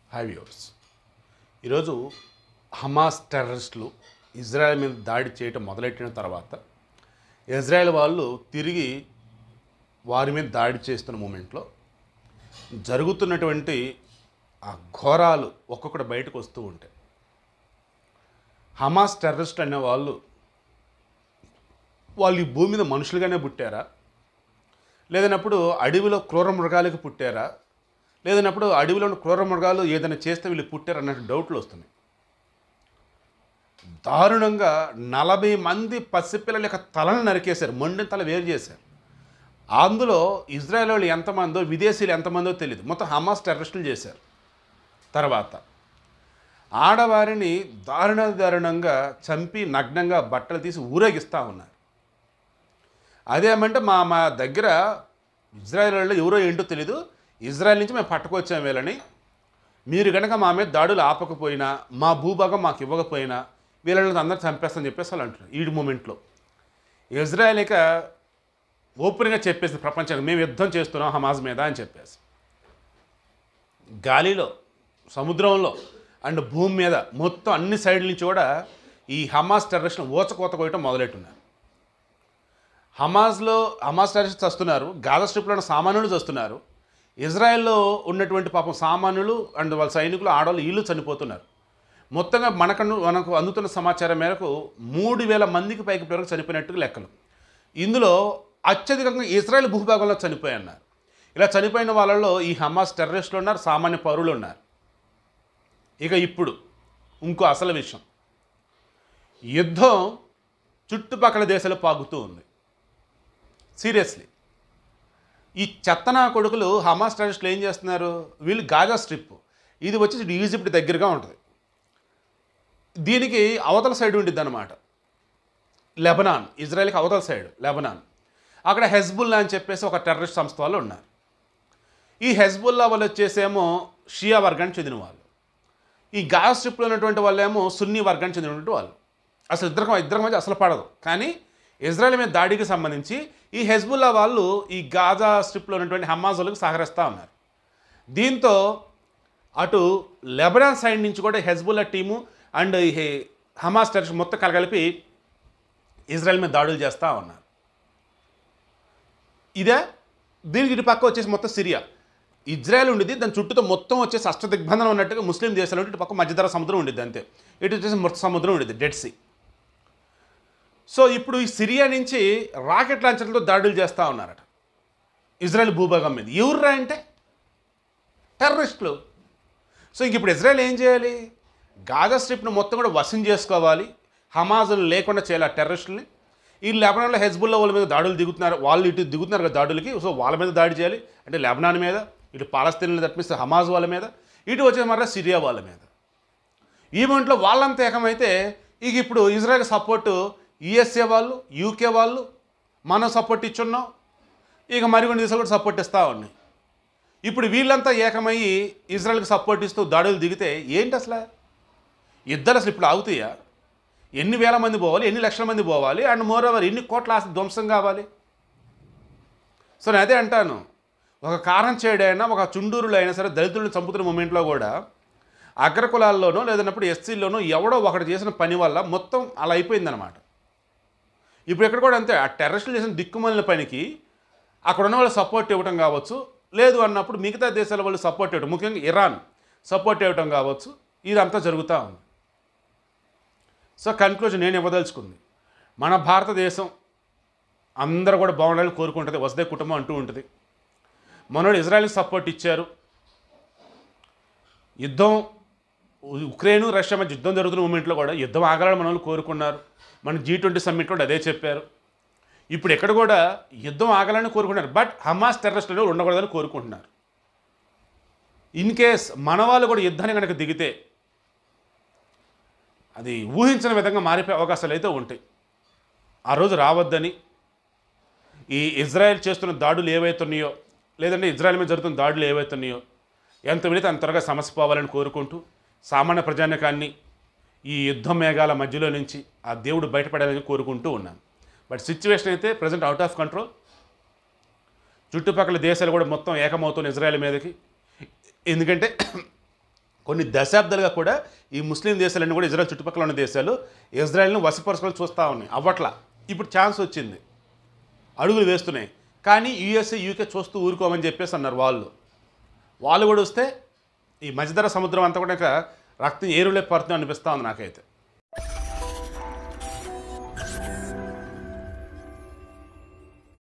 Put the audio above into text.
high viewers ఈరోజు Hamas టెర్రరిస్టులు Israel మీద దాడి చేయటం మొదలెట్టిన తర్వాత ఇజ్రాయెల్ వాళ్ళు తిరిగి వారి మీద దాడి చేస్తున్న మూమెంట్లో జరుగుతున్నటువంటి ఆ ఘోరాలు ఒక్కొక్కటి బయటకు వస్తూ ఉంటాయి హమాస్ టెర్రరిస్ట్ అనే వాళ్ళు వాళ్ళు ఈ భూమి మీద మనుషులుగానే పుట్టారా లేదన్నప్పుడు అడవిలో క్రూర మృగాలకు పుట్టారా లేదన్నప్పుడు అడవిలోని క్రూర మృగాలు ఏదైనా చేస్తే వీళ్ళు పుట్టారు అన్నట్టు డౌట్లు వస్తున్నాయి దారుణంగా నలభై మంది పసిపిల్లల యొక్క తలను నరికేశారు మొండిన తల వేరు చేశారు అందులో ఇజ్రాయెల్ వాళ్ళు ఎంతమందో విదేశీయులు ఎంతమందో తెలియదు మొత్తం హమాస్ టెర్రరిస్టులు చేశారు తర్వాత ఆడవారిని దారుణ దారుణంగా చంపి నగ్నంగా బట్టలు తీసి ఊరేగిస్తూ ఉన్నారు అదేమంటే మా మా దగ్గర ఇజ్రాయెల్ వాళ్ళు ఎవరో ఏంటో తెలీదు ఇజ్రాయెల్ నుంచి మేము పట్టుకొచ్చాం వీళ్ళని మీరు కనుక మా మీద దాడులు ఆపకపోయినా మా భూభాగం మాకు ఇవ్వకపోయినా వీళ్ళని అందరూ చంపేస్తామని చెప్పేసి వాళ్ళు అంటున్నారు ఈ మూమెంట్లో ఇజ్రాయెల్ ఇక ఓపెన్గా చెప్పేసి ప్రపంచానికి మేము యుద్ధం చేస్తున్నాం హమాజ్ మీద అని చెప్పేసి గాలిలో సముద్రంలో అండ్ భూమి మీద మొత్తం అన్ని సైడ్ల నుంచి కూడా ఈ హమాస్ టెర్రరిస్ట్ను ఊచకోత కోయటం మొదలెట్టున్నారు హమాస్లో హమాస్ టెర్రరిస్ట్ వస్తున్నారు గాజా స్ట్రిప్లో ఉన్న సామాన్యులు వస్తున్నారు ఇజ్రాయెల్లో ఉన్నటువంటి పాపం సామాన్యులు అండ్ వాళ్ళ సైనికులు ఆడవాళ్ళు వీళ్ళు చనిపోతున్నారు మొత్తంగా మనకు మనకు అందుతున్న సమాచారం మేరకు మూడు వేల మందికి పైకి పిల్లలకు చనిపోయినట్టుగా లెక్కలు ఇందులో అత్యధికంగా ఇజ్రాయెల్ భూభాగంలో చనిపోయన్నారు ఇలా చనిపోయిన వాళ్ళలో ఈ హమాస్ టెర్రరిస్టులు ఉన్నారు సామాన్య పౌరులు ఉన్నారు ఇక ఇప్పుడు ఇంకో అసలు విషయం యుద్ధం చుట్టుపక్కల దేశాలు పాగుతూ ఉంది సీరియస్లీ ఈ చెత్తనా కొడుకులు హమాస్ టెర్రరిస్టులు ఏం చేస్తున్నారు వీళ్ళు గాజా స్ట్రిప్ ఇది వచ్చి ఈజిప్ట్ దగ్గరగా ఉంటుంది దీనికి అవతల సైడ్ ఉండిద్ది అనమాట లెబనాన్ ఇజ్రాయెల్కి అవతల సైడ్ లెబనాన్ అక్కడ హెజ్బుల్లా అని చెప్పేసి ఒక టెర్రరిస్ట్ సంస్థ వాళ్ళు ఉన్నారు ఈ హెజ్బుల్లా వాళ్ళు వచ్చేసేమో షియా వర్గానికి చెందిన వాళ్ళు ఈ గాజా స్ట్రిప్లో ఉన్నటువంటి వాళ్ళేమో సున్నీ వర్గానికి చెందినటువంటి వాళ్ళు అసలు ఇద్దరు ఇద్దరి మధ్య అసలు పడదు కానీ ఇజ్రాయెల్ మీద దాడికి సంబంధించి ఈ హెజ్బుల్లా వాళ్ళు ఈ గాజా స్ట్రిప్లో ఉన్నటువంటి హమాజ్ వాళ్ళకి సహకరిస్తూ ఉన్నారు దీంతో అటు లెబనాన్ సైడ్ నుంచి కూడా హెజ్బుల్లా టీము అండ్ ఈ హే- హమాస్ టెరిస్ట్ మొత్తం కలగలిపి ఇజ్రాయెల్ మీద దాడులు చేస్తూ ఉన్నారు ఇదే దీనికి ఇటు పక్క వచ్చేసి మొత్తం సిరియా ఇజ్రాయెల్ ఉండేది దాని చుట్టూతో మొత్తం వచ్చేసి అష్టదిగ్బంధనం ఉన్నట్టుగా ముస్లిం దేశాలు ఉంటే ఇటు పక్క మధ్యధర సముద్రం ఉండేది అంతే ఇటు వచ్చేసి మృత సముద్రం ఉండేది డెడ్ సీ సో ఇప్పుడు ఈ సిరియా నుంచి రాకెట్ లాంచర్లతో దాడులు చేస్తూ ఉన్నారట ఇజ్రాయెల్ భూభాగం మీద ఎవర్రా అంటే టెర్రరిస్టులు సో ఇంక ఇప్పుడు ఇజ్రాయెల్ ఏం చేయాలి గాజా స్ట్రిప్ను మొత్తం కూడా వశం చేసుకోవాలి హమాజులు లేకుండా చేయాలి ఆ టెర్రరిస్టుల్ని ఈ లెబనాన్లో హెజ్బుల్లా వాళ్ళ మీద దాడులు దిగుతున్నారు వాళ్ళు ఇటు దిగుతున్నారు కదా దాడులకి సో వాళ్ళ మీద దాడి చేయాలి అంటే లెబనాన్ మీద ఇటు పాలస్తీన్లు తప్పిస్తే హమాజ్ వాళ్ళ మీద ఇటు వచ్చే మరలా సిరియా వాళ్ళ మీద ఈ మూమెంట్లో వాళ్ళంతా ఏకమైతే ఇక ఇప్పుడు ఇజ్రాయెల్ సపోర్టు యుఎస్ఏ వాళ్ళు యూకే వాళ్ళు మనం సపోర్ట్ ఇచ్చున్నాం ఇక మరికొన్ని దేశాలు కూడా సపోర్ట్ ఇస్తూ ఉన్నాయి ఇప్పుడు వీళ్ళంతా ఏకమయ్యి ఇజ్రాయెల్కి సపోర్ట్ ఇస్తూ దాడులు దిగితే ఏంటి అసలు ఇద్దరు అసలు ఇప్పుడు ఆగుతాయా ఎన్ని వేల మంది పోవాలి ఎన్ని లక్షల మంది పోవాలి అండ్ మోర్ ఓవర్ ఎన్ని కోట్ల ఆస్తి ధ్వంసం కావాలి సో నేను అదే అంటాను ఒక కారం చేయడైనా ఒక చుండూరులో అయినా సరే దళితులను చంపుతున్న మూమెంట్లో కూడా అగ్రకులాల్లోనో లేదన్నప్పుడు ఎస్సీల్లోనో ఎవడో ఒకటి చేసిన పని వల్ల మొత్తం అలా అయిపోయిందనమాట ఇప్పుడు ఇక్కడ కూడా అంతే ఆ టెర్రరిస్టులు చేసిన దిక్కుమాలిన పనికి అక్కడ ఉన్న వాళ్ళు సపోర్ట్ ఇవ్వటం కావచ్చు లేదు అన్నప్పుడు మిగతా దేశాల వాళ్ళు సపోర్ట్ ఇవ్వటం ముఖ్యంగా ఇరాన్ సపోర్ట్ ఇవ్వటం కావచ్చు ఇదంతా జరుగుతూ ఉంది సో కన్క్లూజన్ నేను ఇవ్వదలుచుకుంది మన భారతదేశం అందరూ కూడా బాగుండాలని కోరుకుంటుంది వసదే కుటుంబం అంటూ ఉంటుంది మనోడు ఇజ్రాయెల్కి సపోర్ట్ ఇచ్చారు యుద్ధం ఉక్రెయిన్ రష్యా మధ్య యుద్ధం జరుగుతున్న మూమెంట్లో కూడా యుద్ధం ఆగాలని మన వాళ్ళు కోరుకున్నారు మన జీ ట్వంటీ సమ్మిట్ కూడా అదే చెప్పారు ఇప్పుడు ఎక్కడ కూడా యుద్ధం ఆగాలని కోరుకుంటున్నారు బట్ హమాస్ టెర్రరిస్టులు ఉండకూడదని కోరుకుంటున్నారు ఇన్ కేస్ మన వాళ్ళు కూడా యుద్ధాన్ని కనుక దిగితే అది ఊహించిన విధంగా మారిపోయే అవకాశాలు అయితే ఉంటాయి ఆ రోజు రావద్దని ఈ ఇజ్రాయెల్ చేస్తున్న దాడులు ఏవైతున్నాయో లేదంటే ఇజ్రాయెల్ మీద జరుగుతున్న దాడులు ఏవైతున్నాయో ఎంత వీలైతే అంత త్వరగా సమస్య పోవాలని కోరుకుంటూ సామాన్య ప్రజానికాన్ని ఈ యుద్ధ మేఘాల మధ్యలో నుంచి ఆ దేవుడు బయటపడాలని కోరుకుంటూ ఉన్నాను బట్ సిచ్యువేషన్ అయితే ప్రజెంట్ అవుట్ ఆఫ్ కంట్రోల్ చుట్టుపక్కల దేశాలు కూడా మొత్తం ఏకమవుతున్న ఇజ్రాయెల్ మీదకి ఎందుకంటే కొన్ని దశాబ్దాలుగా కూడా ఈ ముస్లిం దేశాలన్నీ కూడా ఇజ్రాయెల్ చుట్టుపక్కల ఉన్న దేశాలు ఇజ్రాయెల్ని వశపరచుకొని చూస్తూ ఉన్నాయి అవ్వట్లా ఇప్పుడు ఛాన్స్ వచ్చింది అడుగులు వేస్తున్నాయి కానీ యూఎస్ఏ యూకే చూస్తూ ఊరుకోమని చెప్పేసి అన్నారు వాళ్ళు వాళ్ళు కూడా వస్తే ఈ మధ్యధర సముద్రం అంతా కూడా ఇంకా రక్తం ఏరులే పడుతుంది అనిపిస్తూ ఉంది నాకైతే